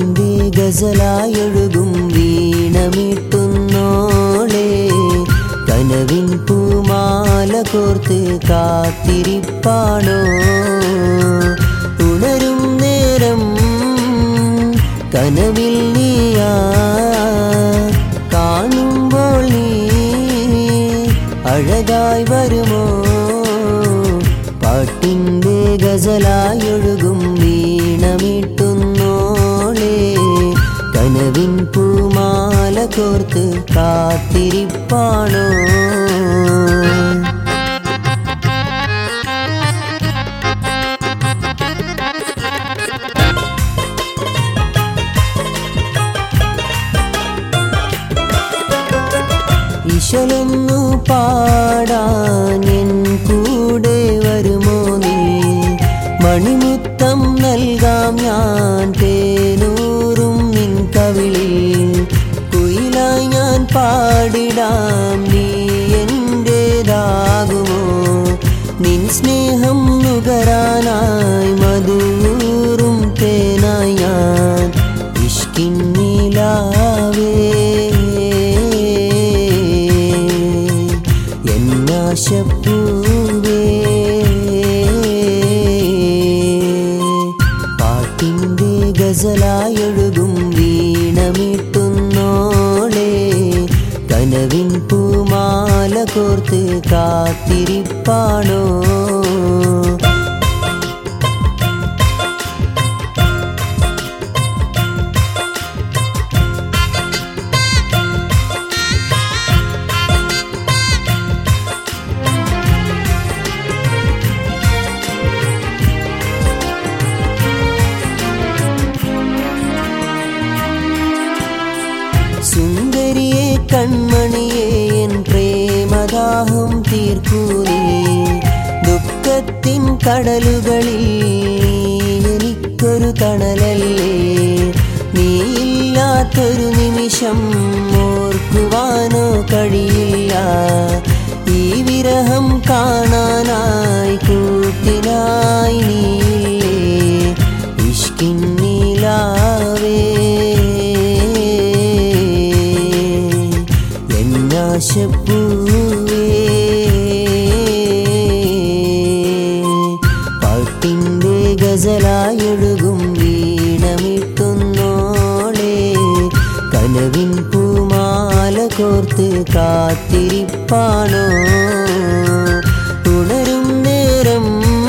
പാട്ടിൻ്റെ ഗസലായൊഴുകും വീണമിട്ടുന്നോളെ കനവിൻ പൂമാല കോർത്ത് കാത്തിരിപ്പാണോ ഉണരും നേരം കനവിൽ നീയാ കാണുമ്പോൾ നീ അഴകായി വരുമോ പാട്ടിൻ്റെ ഗസലായൊഴുകും വീണമിട്ടുന്നോളെ കനവിൻ പൂമാല കോർത്ത് കാത്തിരിപ്പാണോ ഇശലൊന്നു പാടാൻ എൻ കൂടെ വരുമോ നീ മണിമുത്തം നൽകാം ഞാൻ തേനൂറും നിൻ കവിളിൽ കുയിലായി ഞാൻ പാടിടാം നീ എൻ്റേതാകുമോ നിൻ സ്നേഹം നുകരാനായി മധുറും തേനായി ഞാൻ ഇഷ്കിന്നിലാവേ എന്നാശപ്പൂവേ പാട്ടിൻ്റെ ഗസലായൊഴുകും വീണമിട്ടുന്നോളെ കനവിൻ പൂമാല കോർത്ത് കാത്തിരിപ്പാണോ സുന്ദരിയെ കൺമണിയെ എൻ പ്രേമദാഹം തീർക്കൂ നീ ദുഃഖത്തിൻ കടലുകളിൽ നീ എനിക്കൊരു തണലല്ലേ നീയില്ലാത്തൊരു നിമിഷം ഓർക്കുവാനോ കഴിയില്ല ഈ വിരഹം കാണാനായി കൂട്ടിനായി നീയില്ലേ ഇഷ്കിന്നിലാവേ എന്നാശപ്പൂവേ പാട്ടിൻ്റെ ഗസലായൊഴുകും വീണമിട്ടുന്നോളെ കനവിൻ പൂമാല കോർത്ത് കാത്തിരിപ്പാണോ ഉണരും നേരം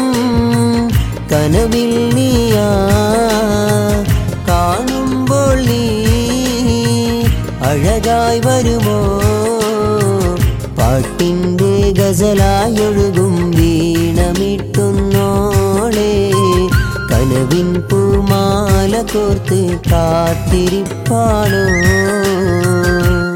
കനവിൽ നീയാ കാണുമ്പോൾ നീ അഴകായി വരുമോ പാട്ടിൻ്റെ ഗസലായൊഴുകും വീണമിട്ടുന്നോളെ കനവിൻ പൂമാല കോർത്ത് കാത്തിരിപ്പാണോ